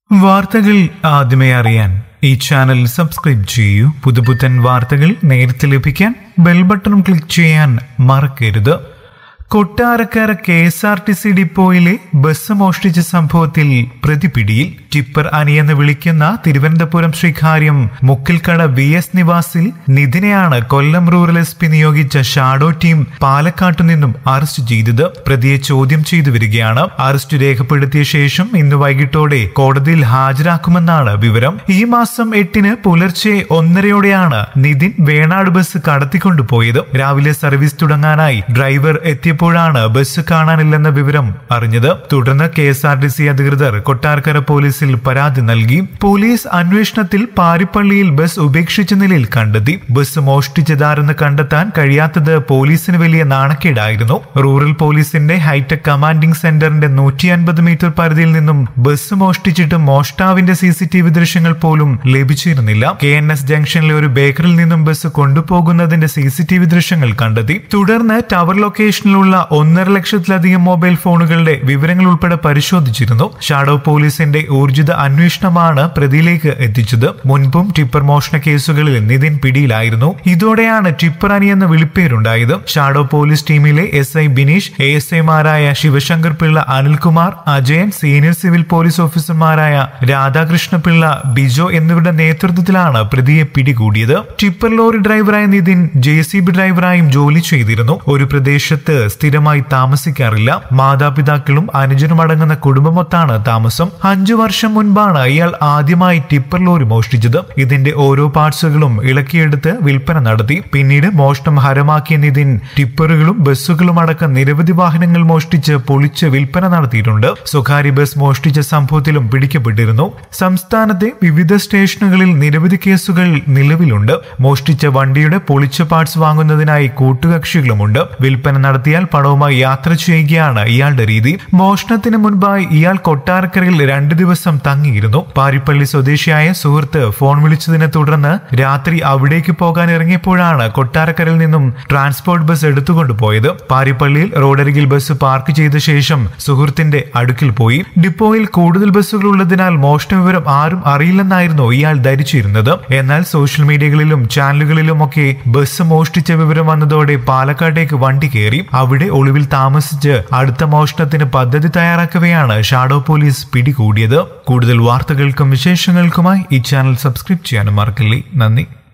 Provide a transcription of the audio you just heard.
വാർത്തകൾ ആദ്യമേ അറിയാൻ ഈ ചാനൽ സബ്സ്ക്രൈബ് ചെയ്യൂ പുതുപുത്തൻ വാർത്തകൾ നേരത്തെ ലഭിക്കാൻ ബെൽ ബട്ടൺ ക്ലിക്ക് ചെയ്യാൻ മറക്കരുത് Kottarakkara K S R T C ഡിപ്പോയിലെ ബസ് മോഷ്ടിച്ച സംഭവത്തിൽ പ്രതിപിടിയിൽ ടിപ്പർ അനിയെന്ന് വിളിക്കുന്ന തിരുവനന്തപുരം ശ്രീകാര്യം മുക്കിൽക്കട വി എസ് നിവാസിൽ നിതിനെയാണ് കൊല്ലം റൂറൽ എസ് പി നിയോഗിച്ച ഷാഡോ ടീം പാലക്കാട്ടു നിന്നും അറസ്റ്റ് ചെയ്തത് പ്രതിയെ ചോദ്യം ചെയ്തു വരികയാണ് അറസ്റ്റ് രേഖപ്പെടുത്തിയ ശേഷം ഇന്ന് വൈകിട്ടോടെ കോടതിയിൽ ഹാജരാക്കുമെന്നാണ് വിവരം ഈ മാസം എട്ടിന് പുലർച്ചെ ഒന്നരയോടെയാണ് നിതിൻ വേണാട് ബസ് കടത്തിക്കൊണ്ടുപോയത് രാവിലെ സർവീസ് തുടങ്ങാനായി ഡ്രൈവർ എത്തിയപ്പോഴാണ് ബസ് കാണാനില്ലെന്ന വിവരം അറിഞ്ഞത് തുടർന്ന് K S R T C അധികൃതർ കൊട്ടാരക്കര പോലീസിൽ പരാതി നൽകി പോലീസ് അന്വേഷണത്തിൽ പാരിപ്പള്ളിയിൽ ബസ് ഉപേക്ഷിച്ച നിലയിൽ കണ്ടെത്തി ബസ് മോഷ്ടിച്ചതാരെന്ന് കണ്ടെത്താൻ കഴിയാത്തത് പോലീസിന് വലിയ നാണക്കേടായിരുന്നു റൂറൽ പോലീസിന്റെ ഹൈടെക് കമാൻഡിംഗ് സെന്ററിന്റെ നൂറ്റി അൻപത് മീറ്റർ പരിധിയിൽ നിന്നും ബസ് മോഷ്ടിച്ചിട്ട് മോഷ്ടാവിന്റെ സി സി ടി വി ദൃശ്യങ്ങൾ പോലും ലഭിച്ചിരുന്നില്ല കെ എൻ എസ് ജംഗ്ഷനിലെ ഒരു ബേക്കറിൽ നിന്നും ബസ് കൊണ്ടുപോകുന്നതിന്റെ സി സി ടി വി ദൃശ്യങ്ങൾ കണ്ടെത്തി തുടർന്ന് ടവർ ലൊക്കേഷനിലുള്ള ഒന്നര ലക്ഷത്തിലധികം മൊബൈൽ ഫോണുകളുടെ വിവരങ്ങൾ ഉൾപ്പെടെ പരിശോധിച്ചിരുന്നു ഷാഡോ പോലീസിന്റെ ഊർജിത അന്വേഷണമാണ് പ്രതിയിലേക്ക് എത്തിച്ചത് മുൻപും ടിപ്പർ മോഷണ കേസുകളിൽ നിതിൻ പിടിയിലായിരുന്നു ഇതോടെയാണ് ടിപ്പർ അനി എന്ന വിളിപ്പേരുണ്ടായത് ഷാഡോ പോലീസ് ടീമിലെ S I Bineesh A S ഐമാരായ Sivasankar Pillai Anilkumar Ajayan senior civil police ഓഫീസർമാരായ രാധാകൃഷ്ണ പിള്ള ബിജോ എന്നിവരുടെ നേതൃത്വത്തിലാണ് പ്രതിയെ പിടികൂടിയത് ടിപ്പർ ലോറി ഡ്രൈവറായ നിതിൻ ജെ സി ബി ഡ്രൈവറായും ജോലി ചെയ്തിരുന്നു ഒരു പ്രദേശത്ത് സ്ഥിരമായി താമസിക്കാറില്ല മാതാപിതാക്കളും അനുജനും അടങ്ങുന്ന കുടുംബമൊത്താണ് താമസം അഞ്ചു വർഷം മുൻപാണ് ഇയാൾ ആദ്യമായി ടിപ്പർ ലോറി മോഷ്ടിച്ചത് ഇതിന്റെ ഓരോ പാർട്സുകളും ഇളക്കിയെടുത്ത് വിൽപ്പന നടത്തി പിന്നീട് മോഷണം ഹരമാക്കിയ നിതിൻ ടിപ്പറുകളും ബസ്സുകളും അടക്കം നിരവധി വാഹനങ്ങൾ മോഷ്ടിച്ച് പൊളിച്ച് വിൽപ്പന നടത്തിയിട്ടുണ്ട് സ്വകാര്യ ബസ് മോഷ്ടിച്ച സംഭവത്തിലും പിടിക്കപ്പെട്ടിരുന്നു സംസ്ഥാനത്തെ വിവിധ സ്റ്റേഷനുകളിൽ നിരവധി കേസുകൾ നിലവിലുണ്ട് മോഷ്ടിച്ച വണ്ടിയുടെ പൊളിച്ച പാർട്സ് വാങ്ങുന്നതിനായി കൂട്ടുകക്ഷികളുമുണ്ട് വിൽപ്പന നടത്തിയാൽ പണവുമായി യാത്ര ചെയ്യുകയാണ് ഇയാളുടെ രീതി മോഷണത്തിന് മുൻപായി ഇയാൾ കൊട്ടാരക്കരയിൽ രണ്ടു ദിവസം തങ്ങിയിരുന്നു പാരിപ്പള്ളി സ്വദേശിയായ സുഹൃത്ത് ഫോൺ വിളിച്ചതിനെ തുടർന്ന് രാത്രി അവിടേക്ക് പോകാൻ ഇറങ്ങിയപ്പോഴാണ് കൊട്ടാരക്കരയിൽ നിന്നും ട്രാൻസ്പോർട്ട് ബസ് എടുത്തുകൊണ്ടുപോയത് പാരിപ്പള്ളിയിൽ റോഡരികിൽ ബസ് പാർക്ക് ചെയ്ത ശേഷം സുഹൃത്തിന്റെ അടുക്കിൽ പോയി ഡിപ്പോയിൽ കൂടുതൽ ബസ്സുകൾ ഉള്ളതിനാൽ മോഷണ വിവരം ആരും അറിയില്ലെന്നായിരുന്നു ഇയാൾ ധരിച്ചിരുന്നത് എന്നാൽ സോഷ്യൽ മീഡിയകളിലും ചാനലുകളിലും ഒക്കെ ബസ് മോഷ്ടിച്ച വിവരം വന്നതോടെ പാലക്കാട്ടേക്ക് വണ്ടി കയറി അവിടെ ഒളിവിൽ താമസിച്ച് അടുത്ത മോഷണത്തിന് പദ്ധതി തയ്യാറാക്കവെയാണ് ഷാഡോ പോലീസ് പിടികൂടിയത് കൂടുതൽ വാർത്തകൾക്കും വിശേഷങ്ങൾക്കുമായി ഈ ചാനൽ സബ്സ്ക്രൈബ് ചെയ്യാനും മറക്കില്ലേ നന്ദി